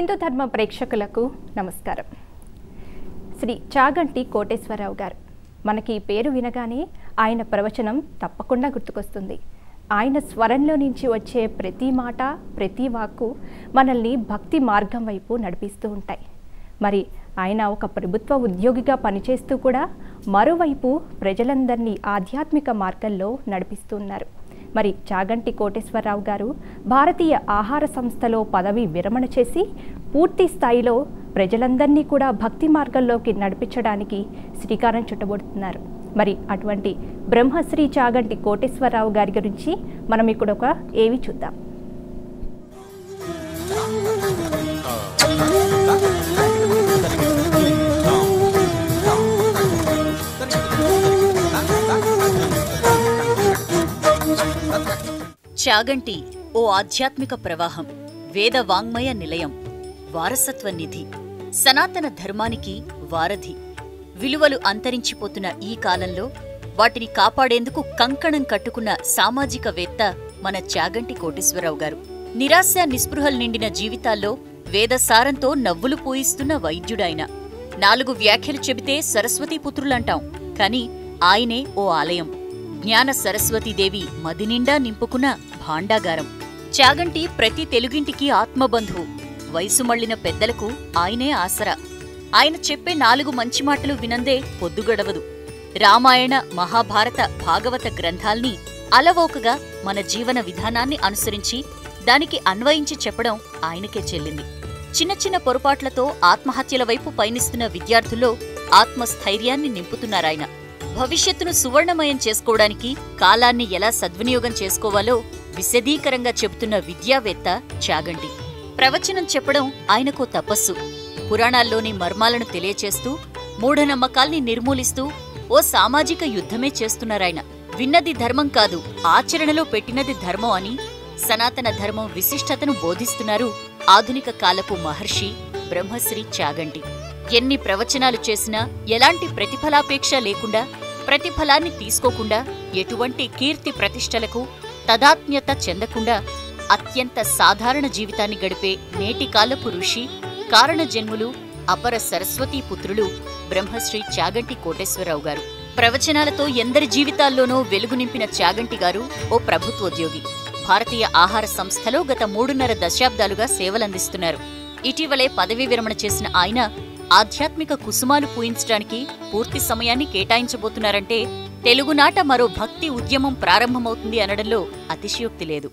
హిందూ ధర్మ ప్రేక్షకులకు నమస్కారం శ్రీ చాగంటి కోటేశ్వరరావు గారు మనకి ఈ పేరు వినగానే ఆయన ప్రవచనం తప్పకుండా గుర్తుకొస్తుంది ఆయన స్వరంలో నుంచి వచ్చే ప్రతి మాట ప్రతి వాక్కు మనల్ని భక్తి మార్గం వైపు నడిపిస్తూ ఉంటాయి మరి ఆయన ఒక ప్రభుత్వ ఉద్యోగిగా పనిచేస్తూ కూడా మరోవైపు ప్రజలందరినీ ఆధ్యాత్మిక మార్గంలో నడిపిస్తున్నారు మరి చాగంటి కోటేశ్వరరావు గారు భారతీయ ఆహార సంస్థలో పదవి విరమణ చేసి పూర్తి స్థాయిలో ప్రజలందరినీ కూడా భక్తి మార్గంలోకి నడిపించడానికి శ్రీకారం చుట్టబడుతున్నారు మరి అటువంటి బ్రహ్మశ్రీ చాగంటి కోటేశ్వరరావు గారి గురించి మనం ఇక్కడ ఒక ఏవి చూద్దాం చాగంటి ఓ ఆధ్యాత్మిక ప్రవాహం వేద వాంగ్మయ నిలయం వారసత్వ నిధి సనాతన ధర్మానికి వారధి విలువలు అంతరించిపోతున్న ఈ కాలంలో వాటిని కాపాడేందుకు కంకణం కట్టుకున్న సామాజికవేత్త మన చాగంటి కోటేశ్వరరావు గారు నిరాశ నిస్పృహలు నిండిన జీవితాల్లో వేదసారంతో నవ్వులు పూయిస్తున్న వైద్యుడాయన నాలుగు వ్యాఖ్యలు చెబితే సరస్వతీపుత్రులంటాం కాని ఆయనే ఓ ఆలయం జ్ఞాన సరస్వతీదేవి మదినిండా నింపుకున్న భాండాగారం చాగంటి ప్రతి తెలుగింటికి ఆత్మబంధువు వయసు మళ్లిన పెద్దలకు ఆయనే ఆసరా ఆయన చెప్పే నాలుగు మంచి మాటలు వినందే పొద్దుగడవదు రామాయణ మహాభారత భాగవత గ్రంథాల్ని అలవోకగా మన జీవన విధానాన్ని అనుసరించి దానికి అన్వయించి చెప్పడం ఆయనకే చెల్లింది చిన్న చిన్న పొరపాట్లతో ఆత్మహత్యల వైపు పయనిస్తున్న విద్యార్థుల్లో ఆత్మస్థైర్యాన్ని నింపుతున్నారాయన భవిష్యత్తును సువర్ణమయం చేసుకోవడానికి కాలాన్ని ఎలా సద్వినియోగం చేసుకోవాలో విశదీకరంగా చెబుతున్న విద్యావేత్త చాగంటి ప్రవచనం చెప్పడం ఆయనకో తపస్సు పురాణాల్లోని మర్మాలను తెలియచేస్తూ మూఢనమ్మకాల్ని నిర్మూలిస్తూ ఓ సామాజిక యుద్ధమే చేస్తున్నారాయన విన్నది ధర్మం కాదు ఆచరణలో పెట్టినది ధర్మం అని సనాతన ధర్మం విశిష్టతను బోధిస్తున్నారు ఆధునిక కాలపు మహర్షి బ్రహ్మశ్రీ చాగంటి ఎన్ని ప్రవచనాలు చేసినా ఎలాంటి ప్రతిఫలాపేక్ష లేకుండా ప్రతిఫలాన్ని తీసుకోకుండా ఎటువంటి కీర్తి ప్రతిష్టలకు తదాత్మ్యత చెందకుండా అత్యంత సాధారణ జీవితాన్ని గడిపే నేటి కాలపు ఋషి కారణజన్ములు అపర సరస్వతీ పుత్రులు బ్రహ్మశ్రీ చాగంటి కోటేశ్వరరావు గారు ప్రవచనాలతో ఎందరి జీవితాల్లోనూ వెలుగు నింపిన చాగంటి గారు ఓ ప్రభుత్వోద్యోగి భారతీయ ఆహార సంస్థలో గత మూడున్నర దశాబ్దాలుగా సేవలందిస్తున్నారు ఇటీవలే పదవీ విరమణ చేసిన ఆయన ఆధ్యాత్మిక కుసుమాలు పూయించడానికి పూర్తి సమయాన్ని కేటాయించబోతున్నారంటే తెలుగునాట మరో భక్తి ఉద్యమం ప్రారంభమవుతుంది అనడంలో అతిశయోక్తి లేదు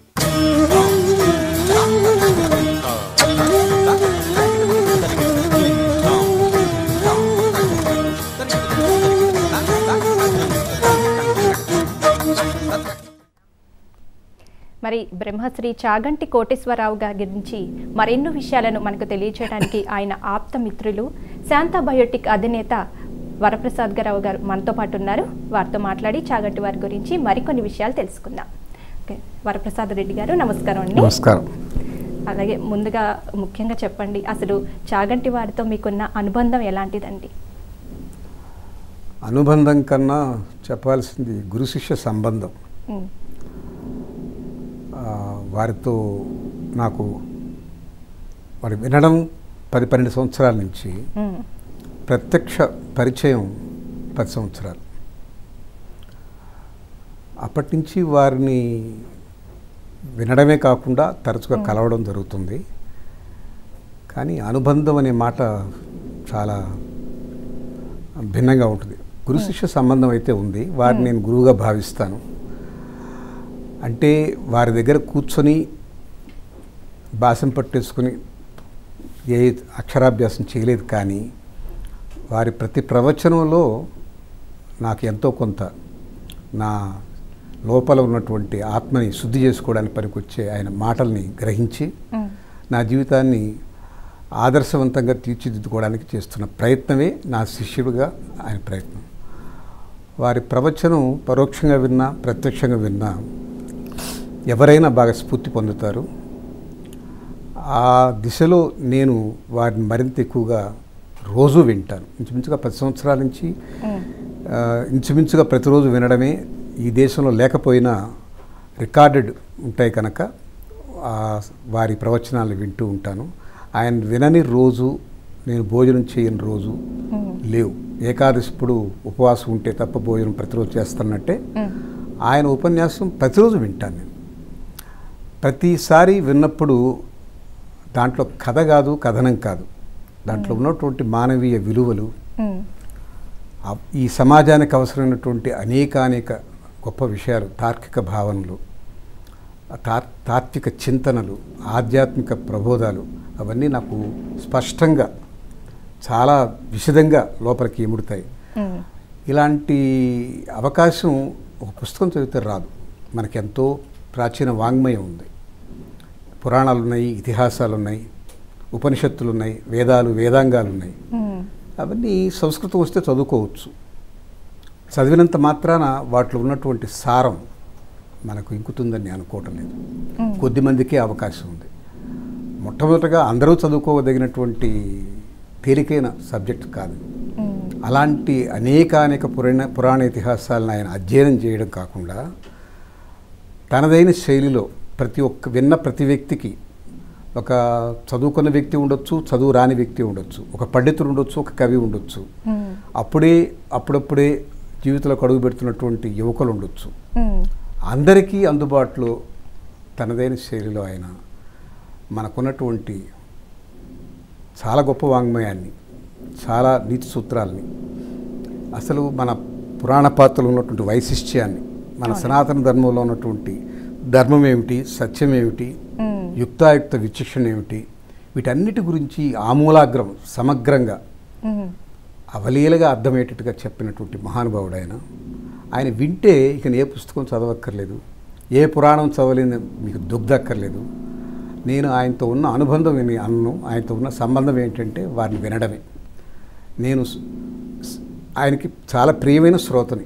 మరి బ్రహ్మశ్రీ చాగంటి కోటేశ్వరరావు గారి గురించి మరెన్నో విషయాలను మనకు తెలియచేయడానికి ఆయన ఆప్త మిత్రులు శాంతా బయోటిక్ అధినేత వరప్రసాద్ గారావు గారు మనతో పాటు ఉన్నారు వారితో మాట్లాడి చాగంటి వారి గురించి మరికొన్ని విషయాలు తెలుసుకుందాం ఓకే వరప్రసాద్ రెడ్డి గారు నమస్కారం అండి నమస్కారం అలాగే ముందుగా ముఖ్యంగా చెప్పండి అసలు చాగంటి వారితో మీకున్న అనుబంధం ఎలాంటిదండి అనుబంధం కన్నా చెప్పాల్సింది గురు శిష్య సంబంధం ఉమ్, ఆ, వారితో నాకు మరి వినడం పది పన్నెండు సంవత్సరాల నుంచి ఉమ్, ప్రత్యక్ష పరిచయం పది సంవత్సరాలు అప్పటి నుంచి వారిని వినడమే కాకుండా తరచుగా కలవడం జరుగుతుంది కానీ అనుబంధం అనే మాట చాలా భిన్నంగా ఉంటుంది గురు శిష్య సంబంధం అయితే ఉంది వారిని నేను గురువుగా భావిస్తాను అంటే వారి దగ్గర కూర్చొని భాషం పట్టేసుకుని ఏ అక్షరాభ్యాసం చేయలేదు కానీ వారి ప్రతి ప్రవచనంలో నాకు ఎంతో కొంత నా లోపల ఉన్నటువంటి ఆత్మని శుద్ధి చేసుకోవడానికి పనికొచ్చే ఆయన మాటల్ని గ్రహించి ఉమ్, నా జీవితాన్ని ఆదర్శవంతంగా తీర్చిదిద్దుకోవడానికి చేస్తున్న ప్రయత్నమే నా శిష్యుడిగా ఆయన ప్రయత్నం వారి ప్రవచనం పరోక్షంగా విన్నా ప్రత్యక్షంగా విన్నా ఎవరైనా బాగా స్ఫూర్తి పొందుతారు ఆ దిశలో నేను వారిని మరింత ఎక్కువగా రోజు వింటాను ఇంచుమించుగా పది సంవత్సరాల నుంచి ఉమ్, ఆ, ఇంచుమించుగా ప్రతిరోజు వినడమే ఈ దేశంలో లేకపోయినా రికార్డెడ్ ఉంటాయి కనుక ఆ, వారి ప్రవచనాలు వింటూ ఉంటాను ఆయన వినని రోజు నేను భోజనం చేయని రోజు ఉమ్, లేవు ఏకాదశి ఇప్పుడు ఉపవాసం ఉంటే తప్ప భోజనం ప్రతిరోజు చేస్తున్నట్టే ఉమ్, ఆయన ఉపన్యాసం ప్రతిరోజు వింటాను నేను ప్రతిసారి విన్నప్పుడు దాంట్లో కథ కాదు కథనం కాదు దాంట్లో ఉన్నటువంటి మానవీయ విలువలు ఉమ్, ఆ- ఈ సమాజానికి అవసరమైనటువంటి అనేకానేక గొప్ప విషయాలు తార్కిక భావనలు ఆ తార్ తాత్విక చింతనలు ఆధ్యాత్మిక ప్రబోధాలు అవన్నీ నాకు స్పష్టంగా చాలా విశదంగా లోపలికి ఇముడుతాయి ఉమ్, ఇలాంటి అవకాశం ఒక పుస్తకం చదివితే రాదు మనకెంతో ప్రాచీన వాంగ్మయం ఉంది పురాణాలు ఉన్నాయి ఇతిహాసాలు ఉన్నాయి ఉపనిషత్తులు ఉన్నాయి వేదాలు వేదాంగాలు ఉన్నాయి ఉమ్, అవన్నీ సంస్కృతం వస్తే చదువుకోవచ్చు చదివినంత మాత్రాన వాటిలో ఉన్నటువంటి సారం మనకు ఇంకుతుందని నేను అనుకోవటం లేదు ఉమ్, కొద్ది మందికే అవకాశం ఉంది మొట్టమొదటగా అందరూ చదువుకోదగినటువంటి తేలికైన సబ్జెక్ట్ కాదు ఉమ్, అలాంటి అనేకానేక పురాణ పురాణ ఇతిహాసాలను ఆయన అధ్యయనం చేయడం కాకుండా తనదైన శైలిలో ప్రతి ఒక్క విన్న ప్రతి వ్యక్తికి ఒక చదువుకున్న వ్యక్తి ఉండొచ్చు చదువు రాని వ్యక్తి ఉండొచ్చు ఒక పండితుడు ఉండొచ్చు ఒక కవి ఉండొచ్చు ఉమ్, అప్పుడే అప్పుడప్పుడే జీవితంలో అడుగు పెడుతున్నటువంటి యువకులు ఉండొచ్చు ఉమ్, అందరికీ అందుబాటులో తనదైన శైలిలో ఆయన మనకున్నటువంటి చాలా గొప్ప వాంగ్మయాన్ని చాలా నీతి సూత్రాల్ని అసలు మన పురాణ పాత్రలో ఉన్నటువంటి వైశిష్ట్యాన్ని మన సనాతన ధర్మంలో ఉన్నటువంటి ధర్మం ఏమిటి సత్యం ఏమిటి ఉమ్, యుక్తాయుక్త విచక్షణ ఏమిటి వీటన్నిటి గురించి ఆమూలాగ్రం సమగ్రంగా ఉమ్, అవలీలగా అర్థమయ్యేటట్టుగా చెప్పినటువంటి మహానుభావుడు ఆయన ఆయన వింటే ఇక ఏ పుస్తకం చదవక్కర్లేదు ఏ పురాణం చదవలేని మీకు దుగ్ధక్కర్లేదు నేను ఆయనతో ఉన్న అనుబంధం ఏమి అన్ను ఆయనతో ఉన్న సంబంధం ఏంటంటే వారిని వినడమే నేను స్- స్- ఆయనకి చాలా ప్రియమైన శ్రోతని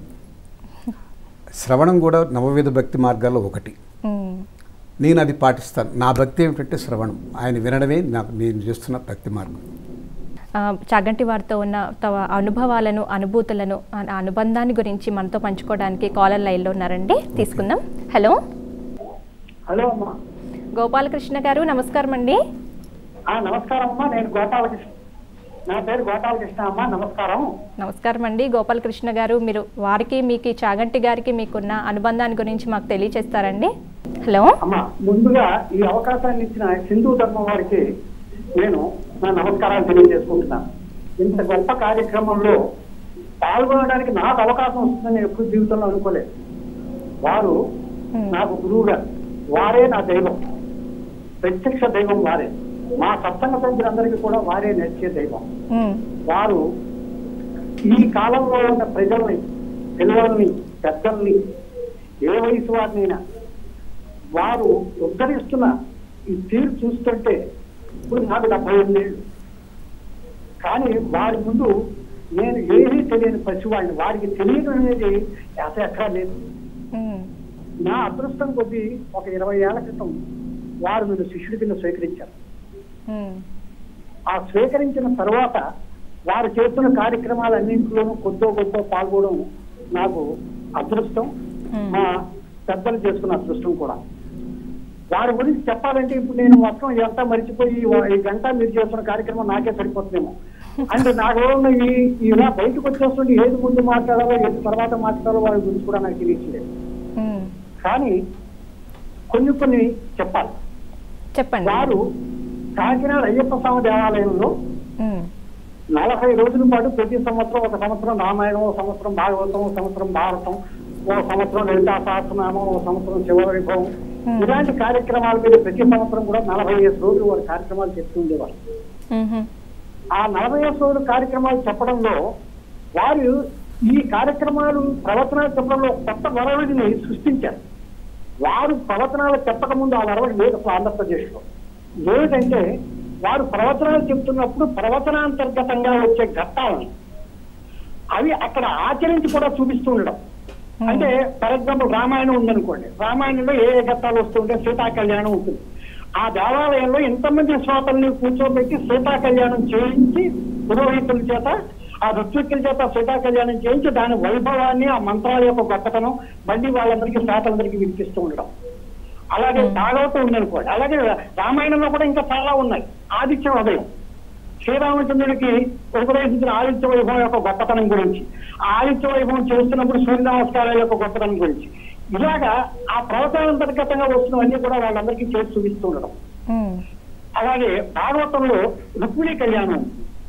శ్రవణం కూడా నవవిధ భక్తి మార్గాల్లో ఒకటి ఉమ్, నేను అది పాటిస్తాను నా భక్తి ఏమిటంటే శ్రవణం ఆయన వినడమే నాకు నేను చేస్తున్న భక్తి మార్గం ఆ, చాగంటి వారితో ఉన్న తమ అనుభవాలను అనుభూతులను ఆ అనుబంధాన్ని గురించి మనతో పంచుకోవడానికి కాలర్ లైన్లో ఉన్నారండి తీసుకుందాం హలో హలో అమ్మా గోపాలకృష్ణ గారు నమస్కారం అండి ఆ, నమస్కారం అమ్మా నేను గోపాలకృష్ణ నా పేరు గోపాలకృష్ణ అమ్మా నమస్కారం నమస్కారం అండి గోపాలకృష్ణ గారు మీరు వారికి మీకు చాగంటి గారికి మీకున్న అనుబంధాన్ని గురించి మాకు తెలియచేస్తారండి హలో అమ్మా ముందుగా ఈ అవకాశాన్ని ఇచ్చిన హిందూ ధర్మం వారికి నేను నా నమస్కారాలు తెలియజేసుకుంటున్నాను ఇంత గొప్ప కార్యక్రమంలో పాల్గొనడానికి నాకు అవకాశం వస్తుందని నేను ఎప్పుడు జీవితంలో అనుకోలేదు వారు ఉమ్, నాకు గురువుగా వారే నా దైవం ప్రత్యక్ష దైవం వారే మా సత్సంగ సభ్యులందరికీ కూడా వారే నడిచే దైవం ఉమ్, వారు ఈ కాలంలో ఉన్న ప్రజల్ని పిల్లల్ని పెద్దల్ని ఏ వయసు వారినైనా వారు ఉద్ధరిస్తున్న ఈ తీరు చూస్తుంటే ఇప్పుడు నాకు డెబ్బై ఎనిమిదేళ్ళు కానీ వారి ముందు నేను ఏమీ తెలియని పసివాడిని వారికి తెలియడం అనేది యాస ఎక్కడా లేదు ఉమ్, నా అదృష్టం కొద్దీ ఒక ఇరవై ఏళ్ల క్రితం వారు నన్ను శిష్యుడి కింద స్వీకరించారు ఉమ్, ఆ స్వీకరించిన తర్వాత వారు చేస్తున్న కార్యక్రమాలన్నింటిలోనూ కొద్దో గొప్ప పాల్గొనడం నాకు అదృష్టం Hmm. మా పెద్దలు చేసుకున్న అదృష్టం కూడా వారి గురించి చెప్పాలంటే ఇప్పుడు నేను మొత్తం ఇదంతా మర్చిపోయి ఈ- ఈ గంట మీరు చేస్తున్న కార్యక్రమం నాకే సరిపోతుందేమో అంటే నాకు ఉన్న ఈ ఇలా బయటకు వచ్చేస్తుంటే ఏది ముందు మాట్లాడాలో ఏది తర్వాత మాట్లాడాలో వారి గురించి కూడా నాకు తెలియట్లేదు ఉమ్, కానీ కొన్ని కొన్ని చెప్పాలి చెప్పండి వారు కాకినాడ అయ్యప్ప స్వామి దేవాలయంలో ఉమ్, నలభై రోజుల పాటు ప్రతి సంవత్సరం ఒక సంవత్సరం రామాయణం ఒక సంవత్సరం భాగవతం ఒక సంవత్సరం భారతం ఒక సంవత్సరం లలితా సహస్రనామం ఒక సంవత్సరం శివ వైభవం Hmm. ఇలాంటి కార్యక్రమాల మీద ప్రతి సంవత్సరం కూడా నలభై ఐదు రోజులు వారు కార్యక్రమాలు చెప్తూ ఉండేవారు ఉమ్హు, ఆ నలభై ఐదు రోజుల కార్యక్రమాలు చెప్పడంలో వారు ఈ కార్యక్రమాలు ప్రవచనాలు చెప్పడంలో ఒక కొత్త వరవడిని సృష్టించారు వారు ప్రవచనాలు చెప్పకముందు ఆ వరవడి లేదు అసలు ఆంధ్రప్రదేశ్లో ఏమిటంటే వారు ప్రవచనాలు చెప్తున్నప్పుడు ప్రవచనాంతర్గతంగా వచ్చే ఘట్టాలని అవి అక్కడ ఆచరించి కూడా చూపిస్తూ ఉండడం అంటే ఫర్ ఎగ్జాంపుల్ రామాయణం ఉందనుకోండి రామాయణంలో ఏ ఏ ఘట్టాలు వస్తుంటే సీతా కళ్యాణం ఉంటుంది ఆ దేవాలయంలో ఎంతమంది శ్రోతల్ని కూర్చోబెట్టి సీతా కళ్యాణం చేయించి పురోహితుల చేత ఆ ఋత్విక్కుల చేత సీతా కళ్యాణం చేయించి దాని వైభవాన్ని ఆ మంత్రాల యొక్క గొప్పతనం మళ్ళీ వాళ్ళందరికీ శ్రోతలందరికీ వినిపిస్తూ ఉండడం అలాగే భాగవతం ఉందనుకోండి అలాగే రామాయణంలో కూడా ఇంకా చాలా ఉన్నాయి ఆదిత్య ఉదయం శ్రీరామచంద్రుడికి ఉపదేశించిన ఆదిత్య వైభవం యొక్క గొప్పతనం గురించి ఆ ఆదిత్య వైభవం చేస్తున్నప్పుడు సూర్య నమస్కారాల యొక్క గొప్పతనం గురించి ఇలాగా ఆ ప్రవచనాంతర్గతంగా వస్తున్నవన్నీ కూడా వాళ్ళందరికీ చేసి చూపిస్తుండడం ఉమ్, అలాగే భాగవతంలో రుక్మిణి కళ్యాణం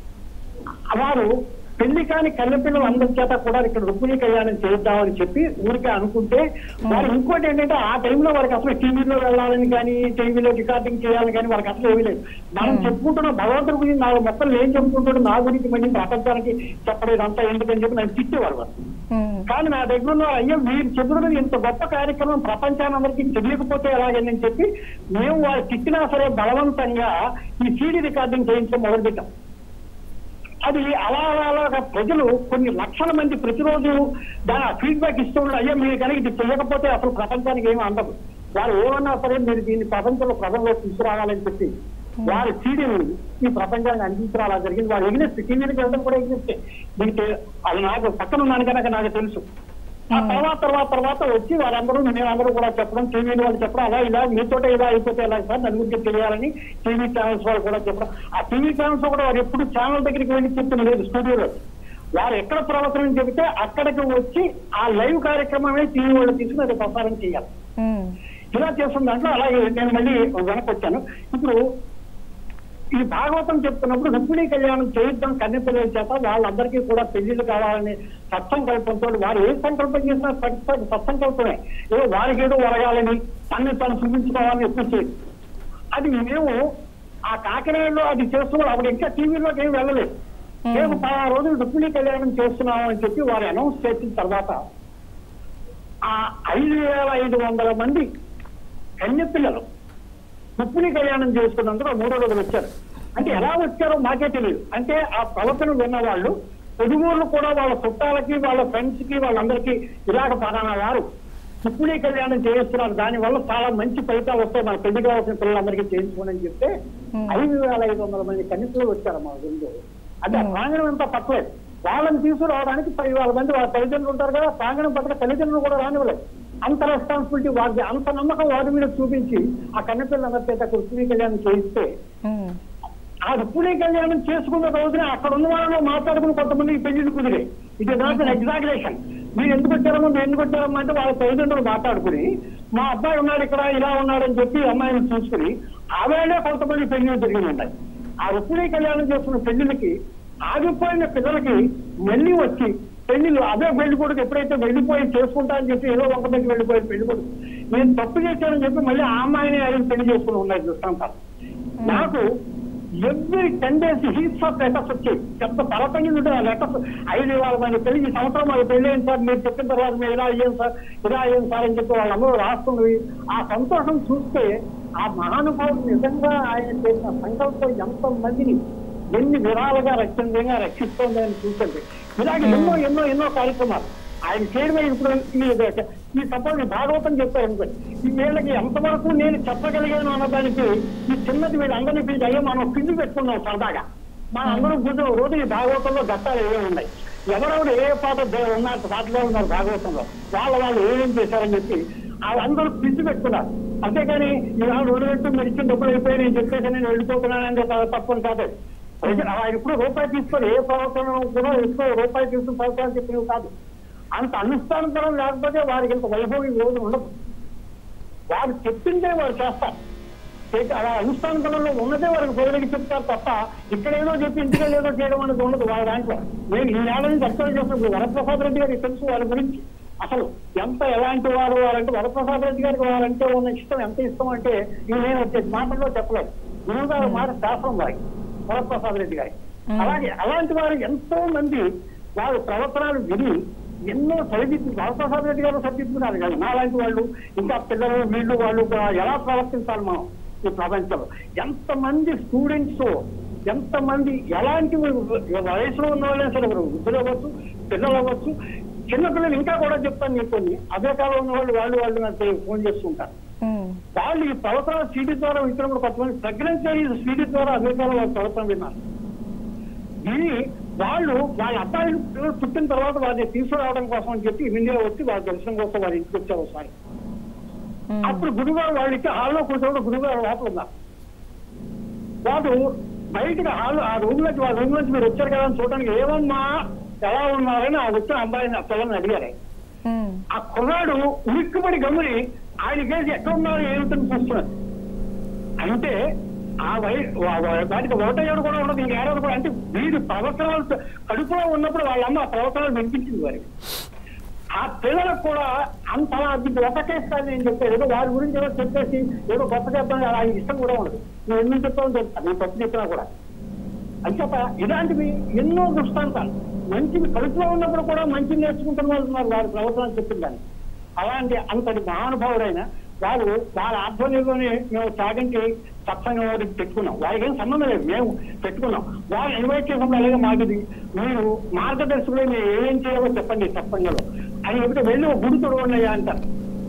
వారు పెళ్లి కాని కన్నెపిల్లలు అందరి చేత కూడా ఇక్కడ రుక్మిణి కళ్యాణం చేద్దామని చెప్పి ఊరికే అనుకుంటే వారు ఇంకోటి ఏంటంటే ఆ టైంలో వారికి అసలు టీవీలో వెళ్ళాలని కానీ టీవీలో రికార్డింగ్ చేయాలని కానీ వారికి అసలు ఏమీ లేదు మనం చెప్పుకుంటున్న భగవంతుడి గురించి నాకు మొత్తం ఏం చెప్పుకుంటాడు నా గురించి మళ్ళీ ప్రపంచానికి చెప్పలేదు అంతా ఎందుకని చెప్పి నన్ను తిట్టేవారు వారు ఉమ్, కానీ నా దగ్గర ఉన్న అయ్యో మీరు చెబుతున్నది ఇంత గొప్ప కార్యక్రమం ప్రపంచాన్ని అందరికీ తెలియకపోతే ఎలాగని చెప్పి మేము వారు తిట్టినా సరే బలవంతంగా ఈ సీడీ రికార్డింగ్ చేయించడం మొదలుపెట్టాం అది అలా అలా అలాగా ప్రజలు కొన్ని లక్షల మంది ప్రతిరోజు దాని ఫీడ్బ్యాక్ ఇస్తూ ఉన్నారు అయ్యో మీరు కనుక ఇది చేయకపోతే అసలు ప్రపంచానికి ఏమీ అందదు వారు ఏమన్నా సరే మీరు దీన్ని ప్రపంచంలో ప్రజల్లో తీసుకురావాలని చెప్పి వారి సీడీని ఈ ప్రపంచానికి అందించడం జరిగింది వారు ఎగ్నెస్ట్ టీవీలకు వెళ్ళడం కూడా ఎగ్నెస్టే దీనికి అది నాకు పక్కన ఉన్నాను కనుక నాకు తెలుసు ఆ తర్వాత తర్వాత తర్వాత వచ్చి వాళ్ళందరూ మేమందరూ కూడా చెప్పడం టీవీ వాళ్ళు చెప్పడం అలా ఇలా మీతోటే ఇలా అయిపోతే ఎలా సార్ నలుగురికి తెలియాలని టీవీ ఛానల్స్ వాళ్ళు కూడా చెప్పడం ఆ టీవీ ఛానల్స్ కూడా వారు ఎప్పుడు ఛానల్ దగ్గరికి వెళ్ళి చెప్తున్న లేదు స్టూడియోలో వారు ఎక్కడ ప్రవర్తన చెబితే అక్కడికి వచ్చి ఆ లైవ్ కార్యక్రమమే టీవీ వాళ్ళు తీసుకుని అది ప్రసారం చేయాలి ఉమ్, ఇలా చేస్తున్న దాంట్లో అలాగే నేను మళ్ళీ వెనక్కి వచ్చాను ఇప్పుడు ఈ భాగవతం చెప్తున్నప్పుడు రుక్మిణీ కళ్యాణం చేయిద్దాం కన్నెపిల్లల చేత వాళ్ళందరికీ కూడా పెళ్లిళ్ళు కావాలని సత్సంకల్పంతో వారు ఏ సంకల్పం చేసినా సత్- సత్సంకల్పమే ఏదో వారికి ఏదో ఒరగాలని తన్ని తను చూపించుకోవాలని ఎప్పుడు చేయదు అది మేము ఆ కాకినాడలో అది చేస్తున్నాం అప్పుడు ఇంకా టీవీలోకి ఏం వెళ్ళలేదు మేము పలా రోజులు రుక్మిణీ కళ్యాణం చేస్తున్నాము అని చెప్పి వారు అనౌన్స్ చేసిన తర్వాత ఆ ఐదు వేల ఐదు వందల మంది కన్యపిల్లలు రుక్మిణి కళ్యాణం చేసుకున్నందుకు ఆ మూడో రోజులు వచ్చారు అంటే ఎలా వచ్చారో మాకే తెలియదు అంటే ఆ ప్రవర్తన విన్న వాళ్ళు పొదుగూరులు కూడా వాళ్ళ చుట్టాలకి వాళ్ళ ఫ్రెండ్స్ కి వాళ్ళందరికీ ఇలాగ పలానా వారు రుక్మిణి కళ్యాణం చేయిస్తున్నారు దానివల్ల చాలా మంచి ఫలితాలు వస్తాయి మన పెళ్లి కావాల్సిన పిల్లలందరికీ చేయించుకోండి అని చెప్తే ఐదు వేల ఐదు వందల మంది కన్యపిల్లలు వచ్చారు మా గుండు అంటే ఆ ప్రాంగణం అంతా పట్టలేదు వాళ్ళని తీసుకురావడానికి పది వేల మంది వాళ్ళ తల్లిదండ్రులు ఉంటారు కదా ప్రాంగణం పట్టక తల్లిదండ్రులు కూడా రానివ్వలేదు అంత రెస్పాన్సిబిలిటీ వారి అంత నమ్మకం వారి మీద చూపించి ఆ కన్నపిల్లలందరి చేత రుక్మిణి కళ్యాణం చేయిస్తే ఉమ్, ఆ రుక్మిణి కళ్యాణం చేసుకున్న రోజున అక్కడ ఉన్న వాళ్ళలో మాట్లాడుకుని కొంతమంది పెళ్లిళ్ళు కుదిరే ఇది నాట్ ఎగ్జాగరేషన్ మీరు ఎందుకు వచ్చారమ్మా మీరు ఎందుకు వచ్చారమ్మా అంటే వాళ్ళ తల్లిదండ్రులు మాట్లాడుకుని మా అబ్బాయి ఉన్నాడు ఇక్కడ ఇలా ఉన్నాడని చెప్పి అమ్మాయిని చూసుకుని ఆవేళే కొంతమంది పెళ్లిళ్ళు జరిగి ఉంటాయి ఆ రుక్మిణి కళ్యాణం చేసుకున్న పెళ్లిళ్ళకి ఆగిపోయిన పిల్లలకి మళ్ళీ వచ్చి పెళ్లిళ్ళు అదే పెళ్లి కొడుకు ఎప్పుడైతే వెళ్ళిపోయి చేసుకుంటా అని చెప్పి ఏదో ఒక దగ్గర వెళ్ళిపోయి పెళ్లి కొడుకు నేను తప్పు చేశానని చెప్పి మళ్ళీ ఆ అమ్మాయిని ఆయన పెళ్లి చేసుకుని ఉన్నాయి దృష్టాంతాలు నాకు every ten days heaps of letters వచ్చాయి ఎంత పరపంగి ఉంటే ఆ లెటర్స్ ఐదు ఇవాళ మన పెళ్లి ఈ సంవత్సరం మాకు పెళ్లి అయింది సార్ మీరు చెప్పిన తర్వాత మేము ఇలా అయ్యాం సార్ ఇలా అయ్యాం సార్ అని చెప్పి వాళ్ళందరూ రాస్తున్నవి ఆ సంతోషం చూస్తే ఆ మహానుభావుడు నిజంగా ఆయన చేసిన సంకల్పం ఎంతో మందిని ఎన్ని విధాలుగా రక్షణంగా రక్షిస్తోంది అని చూసండి ఇలాగే ఎన్నో ఎన్నో ఎన్నో కార్యక్రమాలు ఆయన చేయడమే ఇప్పుడు ఈ- ఈ సపోజ్ ఈ భాగవతం చెప్పారు అనుకోండి ఈ వీళ్ళకి ఎంతవరకు నేను చెప్పగలిగాను అన్నదానికి ఈ చిన్నది వీళ్ళందరినీ పిలిచి అయ్యో మనం పిండి పెట్టుకున్నాం సరదాగా మన అందరం కూర్చొని రోజు ఈ భాగవతంలో ఘట్టాలు ఏమేమి ఉన్నాయి ఎవరెవరు ఏ పాట దే- ఉన్నారు పాటలో ఉన్నారు భాగవతంలో వాళ్ళ వాళ్ళు ఏమేం చేశారని చెప్పి వాళ్ళందరూ పిలిచి పెట్టుకున్నారు అంతేకాని ఇలా రెండు గంటలు మీరు ఇచ్చిన డబ్బులు అయిపోయి నేను చెప్పేసి నేను వెళ్ళిపోతున్నానని తప్పని కాదు ప్రజలు ఆయన ఇప్పుడు రూపాయి తీసుకొని ఏ ప్రవర్తన కూడా ఎక్కువ రూపాయి తీసుకుని ప్రవర్తన చెప్పినవి కాదు అంత అనుష్ఠానకరం లేకపోతే వారికి ఇంత వైభవం ఈ రోజు ఉండదు వారు చెప్పిందే వారు చేస్తారు చేతి- అలా అనుష్ఠానకరంలో ఉన్నదే వారికి ప్రజలకి చెప్తారు తప్ప ఇక్కడ ఏదో చెప్పి ఇంటికి ఏదో చేయడం అనేది ఉండదు వాళ్ళ దాంట్లో నేను ఈ ఏళ్ళ నుంచి అర్థం చేస్తున్నప్పుడు వరప్రసాద్ రెడ్డి గారికి తెలుసు వాళ్ళ గురించి అసలు ఎంత ఎలాంటి వారు వారంటే వరప్రసాద్ రెడ్డి గారికి వారంటే ఉన్న ఇష్టం ఎంత ఇష్టం అంటే ఇది నేను వచ్చే మాటల్లో చెప్పలేదు గురువు గారు మాట శాస్త్రం వారికి వరప్రసాద్ రెడ్డి గారి అలాగే అలాంటి వారు ఎంతో మంది వారి ప్రవర్తనలు విని ఎన్నో సరిదిద్దు వరప్రసాద్ రెడ్డి గారు సరిదిద్దుకున్నారు కదా నాలాంటి వాళ్ళు ఇంకా పిల్లలు వీళ్ళు వాళ్ళు కూడా ఎలా ప్రవర్తించాలి మనం ఈ ప్రపంచంలో ఎంతమంది స్టూడెంట్స్ ఎంతమంది ఎలాంటి వయసులో ఉన్న వాళ్ళే సరే ఎవరు వృద్ధులు అవ్వచ్చు పిల్లలు అవ్వచ్చు చిన్నపిల్లలు ఇంకా కూడా చెప్తాను మీకు కొన్ని అదే కాలం ఉన్న వాళ్ళు వాళ్ళు వాళ్ళు నాకు ఫోన్ చేస్తుంటారు ఉమ్, వాళ్ళు ఈ ప్రవర్తన సీడీ ద్వారా ఇచ్చినప్పుడు కొంతమంది ప్రెగ్నెన్సీ అయ్యి సీడీ ద్వారా అమెరికాలో వాళ్ళు ప్రవర్తన విన్నారు ఇది వాళ్ళు వాళ్ళ అబ్బాయిలు పిల్లలు పుట్టిన తర్వాత వారిని తీసుకురావడం కోసం అని చెప్పి ఇండియా వచ్చి వాళ్ళ దర్శనం కోసం వారి ఇంటికి వచ్చారు ఒకసారి మ్మ్. అప్పుడు గురుగారు వాళ్ళు ఇచ్చే హాల్లో కూర్చోవడం గురుగారు లోపల ఉన్నారు వాడు బయటకు హాల్ ఆ రూమ్ లోకి వాళ్ళ రూమ్ నుంచి మీరు వచ్చారు కదా అని చూడడానికి ఏమమ్మా ఎలా ఉన్నారని ఆ వచ్చిన అబ్బాయిని ఆ పిల్లల్ని అడిగారు ఉమ్, ఆ కుర్రాడు ఉలిక్కుబడి గమ్ముని ఆయన కేసు ఎక్కడ ఉన్నారు ఏమిటని చూస్తున్నాడు అంటే ఆ వై వా- వా- దానికి ఓటయ్యాడు కూడా ఉండదు ఇంకా ఏడాది కూడా అంటే వీరు ప్రవచనాలు కడుపులో ఉన్నప్పుడు వాళ్ళ అమ్మ ఆ ప్రవచనాలు వినిపించింది వారికి ఆ పిల్లలకు కూడా అంత అది ఒక కేసు కాదు నేను చెప్పాను ఏదో వారి గురించి ఏదో చెప్పేసి ఏదో గొప్ప చెప్పాను అలా ఇష్టం కూడా ఉండదు నేను ఎందుకు చెప్తాను చెప్తాను నేను తప్పు చెప్పినా కూడా అంచేత ఇలాంటివి ఎన్నో దృష్టాంతాలు మంచివి కడుపులో ఉన్నప్పుడు కూడా మంచి నేర్చుకుంటున్న వాళ్ళు ఉన్నారు వారి ప్రవర్తన చెప్పిందని అలాంటి అంతటి మహానుభావుడైన వారు వారి ఆధ్వర్యంలోనే మేము చాగంటి సత్సంగం వారికి పెట్టుకున్నాం వారికి ఏం సంబంధం లేదు మేము పెట్టుకున్నాం వారు ఇన్వైట్ చేసినప్పుడు అలాగే మాకుది మీరు మార్గదర్శకులు మీరు ఏమేం చేయాలో చెప్పండి సత్సంగంలో అని చెబితే వెళ్ళి ఒక గుడి తొడగండి అంటారు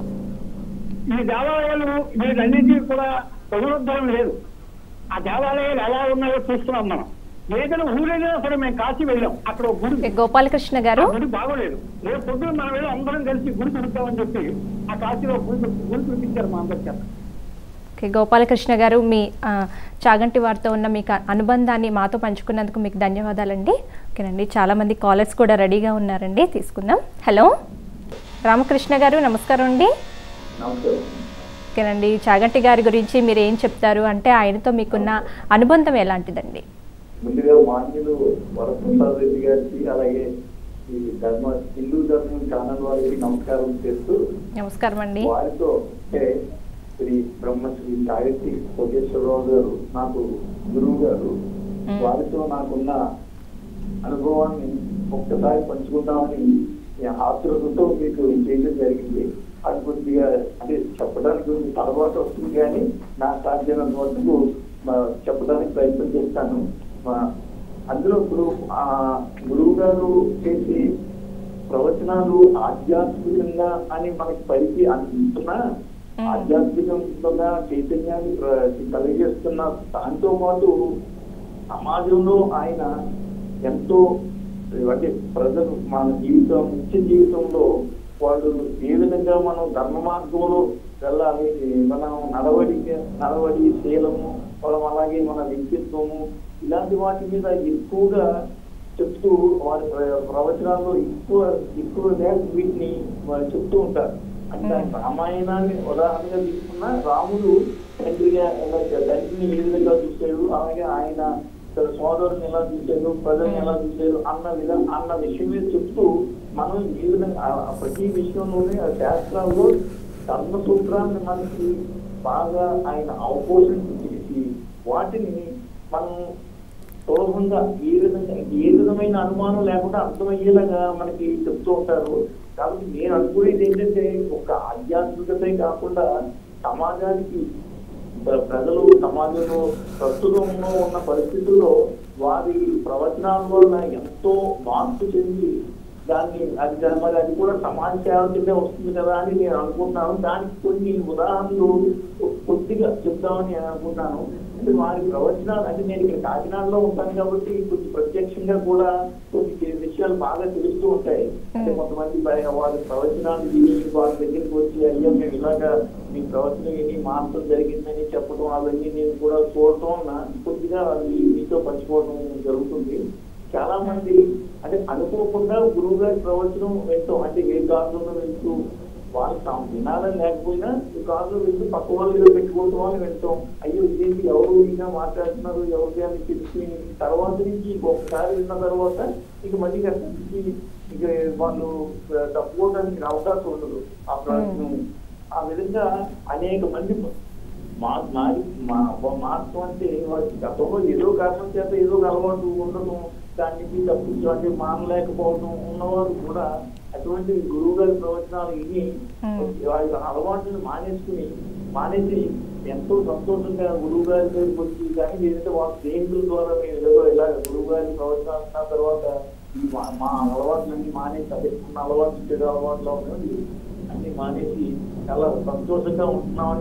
ఈ దేవాలయాలు వీటన్నిటికీ కూడా పునరుద్ధరణ లేదు ఆ దేవాలయాలు ఎలా ఉన్నాయో చూస్తున్నాం మనం ఏదైనా ఊరేదైనా సరే మేము కాశీ వెళ్ళాం అక్కడ ఒక గుడి ఓకే, గోపాలకృష్ణ గారు ఆ గుడి బాగోలేదు రేపు పొద్దున మనం వెళ్ళి అందరం కలిసి గుడి చూపిస్తామని చెప్పి ఆ కాశీలో గుడి చూపి- గుడి చూపించారు మా అందరి చేత ఓకే గోపాలకృష్ణ గారు మీ ఆ, చాగంటి వారితో ఉన్న మీకు అనుబంధాన్ని మాతో పంచుకున్నందుకు మీకు ధన్యవాదాలండి ఓకేనండి చాలామంది కాలర్స్ కూడా రెడీగా ఉన్నారండి తీసుకుందాం హలో రామకృష్ణ గారు నమస్కారం అండి ఓకేనండి చాగంటి గారి గురించి మీరు ఏం చెప్తారు అంటే ఆయనతో మీకున్న అనుబంధం ఎలాంటిదండి ముందుగా మాన్యులు వరప్రసాద్ రెడ్డి గారికి అలాగే ఈ ధర్మ హిందూ ధర్మం ఛానల్ వారికి నమస్కారం చేస్తూ నమస్కారం అండి వారితో అంటే శ్రీ బ్రహ్మశ్రీ సాహిత్య కోటేశ్వరరావు గారు నాకు గురువు గారు మ్మ్. వారితో నాకున్న అనుభవాన్ని ఒక్కసారి పంచుకుందామని ఈ ఆతృతతో మీకు చేయడం జరిగింది అది కొద్దిగా అంటే చెప్పడానికి కొంచెం తలబాటు వస్తుంది కానీ నా సాధ్యమైనంత వరకు ఆ, చెప్పడానికి ప్రయత్నం చేస్తాను ఆ, అందులో ఇప్పుడు ఆ గురువు గారు చేసే ప్రవచనాలు ఆధ్యాత్మికంగా అని మనకి పైకి అంటున్నా మ్మ్. ఆధ్యాత్మికంగా చైతన్యాన్ని ప్ర- కలిగజేస్తున్న దాంతో పాటు సమాజంలో ఆయన ఎంతో అంటే ప్రజలు మన జీవితం నిత్య జీవితంలో వాళ్ళు ఏ విధంగా మనం ధర్మ మార్గంలో వెళ్ళాలి మనం నడవడి నడవడి శీలము మనం అలాగే మన వ్యక్తిత్వము ఇలాంటి వాటి మీద ఎక్కువగా చెప్తూ వారి ప్ర- ప్రవచనాల్లో ఎక్కువ ఎక్కువ శాతం వీటిని వారు చెప్తూ ఉంటారు అంటే ఆయన రామాయణాన్ని ఉదాహరణగా తీసుకున్న రాముడు తండ్రిగా ఎలా తండ్రిని ఏ విధంగా చూశాడు అలాగే ఆయన తన సోదరుని ఎలా చూశారు ప్రజల్ని ఎలా చూశారు అన్న విధం అన్న విషయం మీద చెప్తూ మనం ఏ విధంగా ఆ- ఆ ప్రతి విషయంలోనే ఆ శాస్త్రాల్లో ధర్మ సూత్రాన్ని మనకి బాగా ఆయన అవపోషణ చేసి వాటిని మనం సులభంగా ఏ విధంగా ఏ విధమైన అనుమానం లేకుండా అర్థమయ్యేలాగా మనకి చెప్తూ ఉంటారు కాబట్టి నేను అనుకునేది ఏంటంటే ఒక ఆధ్యాత్మికతే కాకుండా సమాజానికి ప్ర- ప్రజలు సమాజంలో ప్రస్తుతంలో ఉన్న పరిస్థితుల్లో వారి ప్రవచనాల వల్ల ఎంతో మార్పు చెంది దాన్ని అది దా- మరి అది కూడా సమాజ సేవ కిందే వస్తుంది కదా అని నేను అనుకుంటున్నాను దానికి కొన్ని ఉదాహరణలు కొద్దిగా చెప్దామని నేను అనుకుంటున్నాను అంటే వారి ప్రవచనాలు అంటే నేను ఇక్కడ కాకినాడలో ఉంటాను కాబట్టి కొంచెం ప్రత్యక్షంగా కూడా కొన్ని చి- విషయాలు బాగా తెలుస్తూ ఉంటాయి అంటే Hmm. కొంతమంది బయ- వారి ప్రవచనాలు విని వారి దగ్గరికి వచ్చి అయ్యో మేము ఇలాగా మీ ప్రవచనం విని మార్చడం జరిగిందని చెప్పడం అవన్నీ నేను కూడా చూడటం నా- కొద్దిగా మీ- మీతో పంచుకోవడం జరుగుతుంది చాలా మంది అంటే అనుకోకుండా గురువు గారి ప్రవచనం వింటాం అంటే ఏ కారులో వెళ్తూ వాళ్ళు తాము వినాలని లేకపోయినా ఈ కారులో వెళ్తూ పక్క వాళ్ళు ఏదో పెట్టుకోవడం వాళ్ళు వింటాం అయ్యో ఇదేంటి ఎవరు ఇంకా మాట్లాడుతున్నారు ఎవరికి అని తెలిసి తర్వాత నుంచి ఒకసారి విన్న తర్వాత ఇక మళ్ళీ అక్కడి నుంచి ఇక వాళ్ళు తప్పుకోవడానికి అవకాశం ఉండదు ఆ ప్రవచనం ఆ విధంగా అనేక మంది మా మారి మా మార్పు అంటే వారికి గతంలో ఏదో కారణం చేత ఏదో ఒక అలవాటు ఉండడం దాని నుంచి తప్పించడం అంటే మానలేకపోవడం ఉన్నవారు కూడా అటువంటి గురువు గారి ప్రవచనాలు విని Hmm. వారి అలవాటుని మానేసుకుని మానేసి ఎంతో సంతోషంగా గురువు గారి దగ్గరికి వచ్చి కానీ లేదంటే వాళ్ళ స్నేహితుల ద్వారా మేము ఏదో ఇలా గురువు గారి ప్రవచనాలు విన్న తర్వాత ఈ మా మా అలవాట్లన్నీ మానేసి అదే ఉన్న అలవాట్లు చెడు అలవాట్లు ఉన్నాయి అన్ని మానేసి చాలా సంతోషంగా ఉంటున్నామని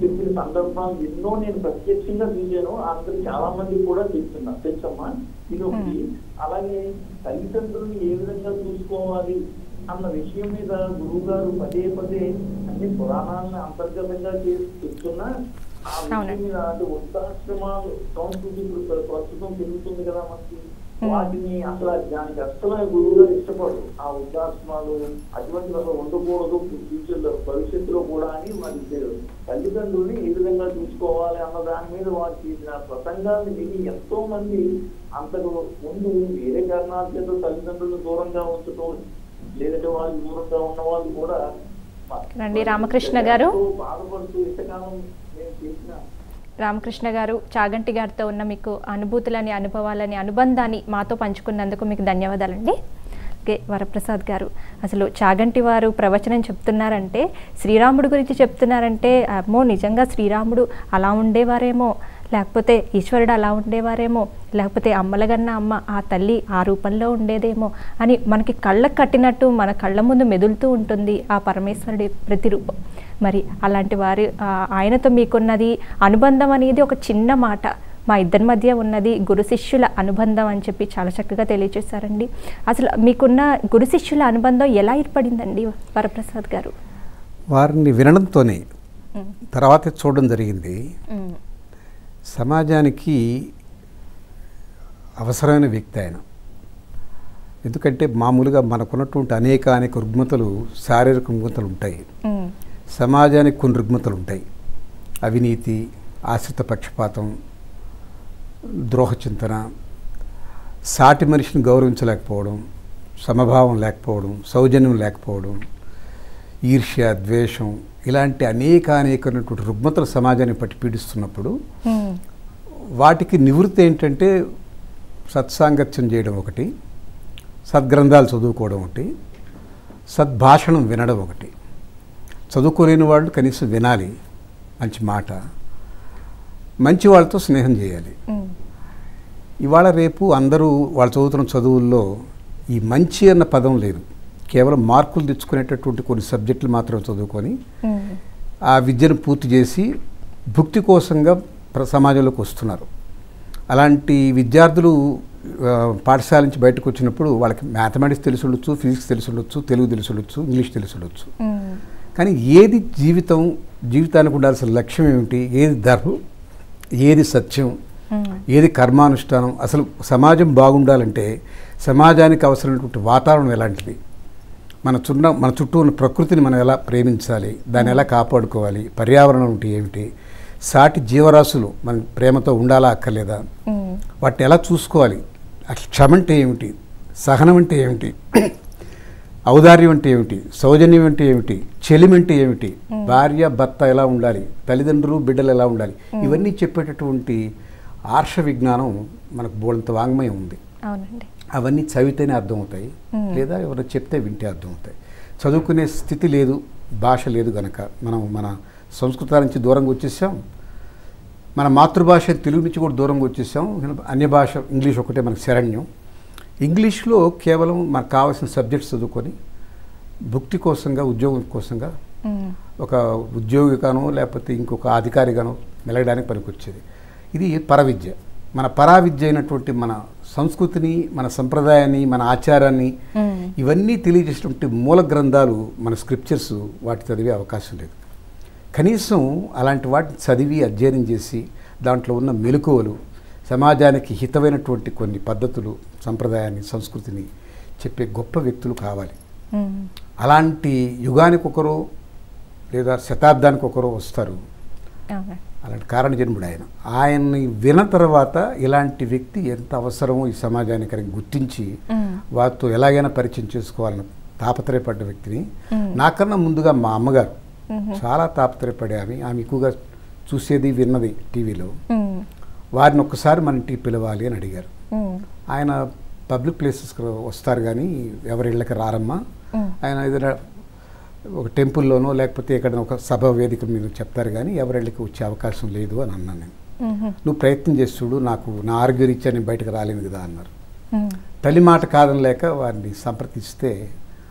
చెప్పిన సందర్భాలు ఎన్నో నేను ప్రత్యక్షంగా చూశాను అందరు చాలా మంది కూడా చెప్తున్నా తెలుసమ్మా ఇది ఒకటి అలాగే తల్లిదండ్రులను ఏ విధంగా చూసుకోవాలి అన్న విషయం మీద గురువు గారు పదే పదే అన్ని పురాణాలను అంతర్గతంగా చేసి చెప్తున్నా ఆ విషయం అవునండి. మీద అంటే వృద్ధాశ్రమాలు సంస్కృతి ఇప్పుడు ప్ర- ప్రస్తుతం పెరుగుతుంది కదా మనకి వాటిని అసలు దానికి అసలు గురువు గారు ఇష్టపడరు ఆ వృద్ధాశ్రమాలు అటువంటి అసలు ఉండకూడదు ఫ్యూచర్ లో భవిష్యత్తులో కూడా అని వారికి తెలియదు. తల్లిదండ్రుల్ని ఏ విధంగా చూసుకోవాలి అన్న దాని మీద వారు చేసిన ప్రసంగాన్ని విని ఎంతో మంది అంతకు ముందు వేరే కారణాల చేత తల్లిదండ్రులను దూరంగా ఉంచడం లేదంటే వాళ్ళు దూరంగా ఉన్న వాళ్ళు కూడా రండి రామకృష్ణ గారు. ఎంతో బాధపడుతూ ఇంతకాలం నేను చేసిన రామకృష్ణ గారు చాగంటి గారితో ఉన్న మీకు అనుభూతులని అనుభవాలని అనుబంధాన్ని మాతో పంచుకున్నందుకు మీకు ధన్యవాదాలండి ఓకే వరప్రసాద్ గారు అసలు చాగంటి వారు ప్రవచనం చెప్తున్నారంటే శ్రీరాముడు గురించి చెప్తున్నారంటే అమ్మో నిజంగా శ్రీరాముడు అలా ఉండేవారేమో లేకపోతే ఈశ్వరుడు అలా ఉండేవారేమో లేకపోతే అమ్మలగన్న అమ్మ ఆ తల్లి ఆ రూపంలో ఉండేదేమో అని మనకి కళ్ళకు కట్టినట్టు మన కళ్ళ ముందు మెదులుతూ ఉంటుంది ఆ పరమేశ్వరుడి ప్రతిరూపం మరి అలాంటి వారి ఆ, ఆయనతో మీకున్నది అనుబంధం అనేది ఒక చిన్న మాట మా ఇద్దరి మధ్య ఉన్నది గురు శిష్యుల అనుబంధం అని చెప్పి చాలా చక్కగా తెలియజేశారండి అసలు మీకున్న గురు శిష్యుల అనుబంధం ఎలా ఏర్పడిందండి వరప్రసాద్ గారు వారిని వినడంతోనే ఉమ్, తర్వాత చూడడం జరిగింది ఉమ్, సమాజానికి అవసరమైన వ్యక్తి ఆయన ఎందుకంటే మామూలుగా మనకున్నటువంటి అనేక అనేక రుగ్మతలు శారీరక రుగ్మతలు ఉంటాయి ఉమ్, సమాజానికి కొన్ని రుగ్మతలు ఉంటాయి అవినీతి ఆశ్రిత పక్షపాతం ద్రోహ చింతన సాటి మనిషిని గౌరవించలేకపోవడం సమభావం లేకపోవడం సౌజన్యం లేకపోవడం ఈర్ష్య ద్వేషం ఇలాంటి అనేక అనేకమైనటువంటి రుగ్మతలు సమాజాన్ని పట్టి పీడిస్తున్నప్పుడు ఉమ్, వాటికి నివృత్తి ఏంటంటే సత్సాంగత్యం చేయడం ఒకటి సద్గ్రంథాలు చదువుకోవడం ఒకటి సద్భాషణం వినడం ఒకటి చదువుకోలేని వాళ్ళు కనీసం వినాలి మంచి మాట మంచి వాళ్ళతో స్నేహం చేయాలి ఉమ్, ఇవాళ రేపు అందరూ వాళ్ళు చదువుతున్న చదువుల్లో ఈ మంచి అన్న పదం లేదు కేవలం మార్కులు తెచ్చుకునేటటువంటి కొన్ని సబ్జెక్టులు మాత్రం చదువుకొని ఉమ్, ఆ విద్యను పూర్తి చేసి భుక్తి కోసంగా ప్ర- సమాజంలోకి వస్తున్నారు అలాంటి విద్యార్థులు ఆ, పాఠశాల నుంచి బయటకు వచ్చినప్పుడు వాళ్ళకి మ్యాథమెటిక్స్ తెలిసి ఉండొచ్చు ఫిజిక్స్ తెలిసి ఉండొచ్చు తెలుగు తెలిసి ఉండొచ్చు ఇంగ్లీష్ తెలిసి ఉండొచ్చు ఉమ్, కానీ ఏది జీవితం జీవితానికి ఉండాల్సిన లక్ష్యం ఏమిటి ఏది ధర్మం ఏది సత్యం ఉమ్, ఏది కర్మానుష్ఠానం అసలు సమాజం బాగుండాలంటే సమాజానికి అవసరమైనటువంటి వాతావరణం ఎలాంటిది మన చున్న మన చుట్టూ ఉన్న ప్రకృతిని మనం ఎలా ప్రేమించాలి దాన్ని ఎలా కాపాడుకోవాలి పర్యావరణం అంటే ఏమిటి సాటి జీవరాశులు మన ప్రేమతో ఉండాలా అక్కర్లేదా ఉమ్, వాటిని ఎలా చూసుకోవాలి అసలు క్షమ అంటే ఏమిటి సహనం అంటే ఏమిటి ఔదార్యం అంటే ఏమిటి సౌజన్యం అంటే ఏమిటి చెలిమి అంటే ఏమిటి భార్య భర్త ఎలా ఉండాలి తల్లిదండ్రులు బిడ్డలు ఎలా ఉండాలి ఇవన్నీ చెప్పేటటువంటి ఆర్ష విజ్ఞానం మనకు బోలంత వాంగ్మయం ఉంది అవునండి అవన్నీ చదివితేనే అర్థమవుతాయి మ్మ్. లేదా ఎవరు చెప్తే వింటే అర్థమవుతాయి చదువుకునే స్థితి లేదు భాష లేదు గనక మనం మన సంస్కృతాల నుంచి దూరంగా వచ్చేసాం మన మాతృభాష తెలుగు నుంచి కూడా దూరంగా వచ్చేసాం అన్య భాష ఇంగ్లీష్ ఒకటే మనకు శరణ్యం ఇంగ్లీష్లో కేవలం మనకు కావాల్సిన సబ్జెక్ట్స్ చదువుకొని భుక్తి కోసంగా ఉద్యోగం కోసంగా ఉమ్, ఒక ఉద్యోగిగానో లేకపోతే ఇంకొక అధికారిగానో మెలగడానికి పనికొచ్చేది ఇది పరవిద్య మన పరావిద్య అయినటువంటి మన సంస్కృతిని మన సంప్రదాయాన్ని మన ఆచారాన్ని ఉమ్, ఇవన్నీ తెలియజేసినటువంటి మూల గ్రంథాలు మన స్క్రిప్చర్స్ వాటి చదివే అవకాశం లేదు కనీసం అలాంటి వాటిని చదివి అధ్యయనం చేసి దాంట్లో ఉన్న మెలకువలు సమాజానికి హితమైనటువంటి కొన్ని పద్ధతులు సంప్రదాయాన్ని సంస్కృతిని చెప్పే గొప్ప వ్యక్తులు కావాలి ఉమ్, అలాంటి యుగానికి ఒకరో లేదా శతాబ్దానికి ఒకరో వస్తారు అవునండి అలాంటి కారణ జన్ముడు ఆయన ఆయన్ని విన తర్వాత ఇలాంటి వ్యక్తి ఎంత అవసరమో ఈ సమాజానికి అని గుర్తించి ఉమ్, వారితో ఎలాగైనా పరిచయం చేసుకోవాలని తాపత్రయపడ్డ వ్యక్తిని మ్మ్. నాకన్నా ముందుగా మా అమ్మగారు మ్మ్. చాలా తాపత్రయపడే ఆమె ఆమె ఎక్కువగా చూసేది విన్నది టీవీలో ఉమ్, వారిని ఒక్కసారి మన ఇంటికి పిలవాలి అని అడిగారు ఉమ్, ఆయన పబ్లిక్ ప్లేసెస్కి వస్తారు కానీ ఎవరి ఇళ్ళకి రారమ్మా మ్మ్. ఆయన ఏదైనా ఒక టెంపుల్లోనో లేకపోతే ఎక్కడ ఒక సభ వేదిక మీద చెప్తారు కానీ ఎవరిళ్ళకి వచ్చే అవకాశం లేదు అని అన్నాను నేను ఉమ్, నువ్వు ప్రయత్నం చేసి చూడు నాకు నా ఆరోగ్య రీత్యా నేను బయటకు రాలేను కదా అన్నారు ఉమ్, తల్లి మాట కాదని లేక వారిని సంప్రదిస్తే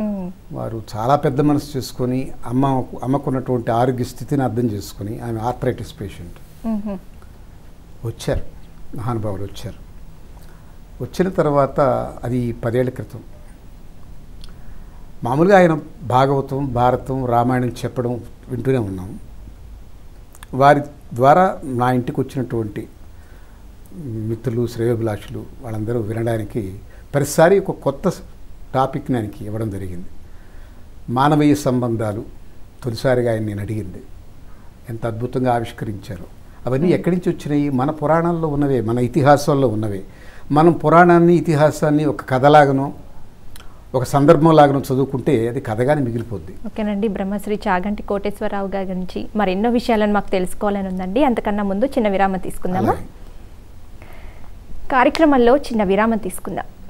ఉమ్, వారు చాలా పెద్ద మనసు చేసుకొని అమ్మ అమ్మకున్నటువంటి ఆరోగ్య స్థితిని అర్థం చేసుకొని ఆమె ఆర్థరైటిస్ పేషెంట్ ఉమ్హు, వచ్చారు మహానుభావులు వచ్చారు వచ్చిన తర్వాత అది పదేళ్ల క్రితం మామూలుగా ఆయన భాగవతం భారతం రామాయణం చెప్పడం వింటూనే ఉన్నాం వారి ద్వారా నా ఇంటికి వచ్చినటువంటి మిత్రులు శ్రేయోభిలాషులు వాళ్ళందరూ వినడానికి ప్రతిసారి ఒక కొత్త టాపిక్ని ఆయనకి ఇవ్వడం జరిగింది మానవీయ సంబంధాలు తొలిసారిగా ఆయన నేను అడిగింది ఎంత అద్భుతంగా ఆవిష్కరించారు అవన్నీ ఎక్కడి నుంచి వచ్చినాయి మన పురాణాల్లో ఉన్నవే మన ఇతిహాసాల్లో ఉన్నవే మనం పురాణాన్ని ఇతిహాసాన్ని ఒక కథలాగనో ఒక సందర్భంలాగనో చదువుకుంటే అది కథగానే మిగిలిపోద్ది ఓకేనండి బ్రహ్మశ్రీ చాగంటి కోటేశ్వరరావు గారి గురించి మరెన్నో విషయాలను మాకు తెలుసుకోవాలని ఉందండి అంతకన్నా ముందు చిన్న విరామం తీసుకుందామా అలాగే. కార్యక్రమంలో చిన్న విరామం తీసుకుందాం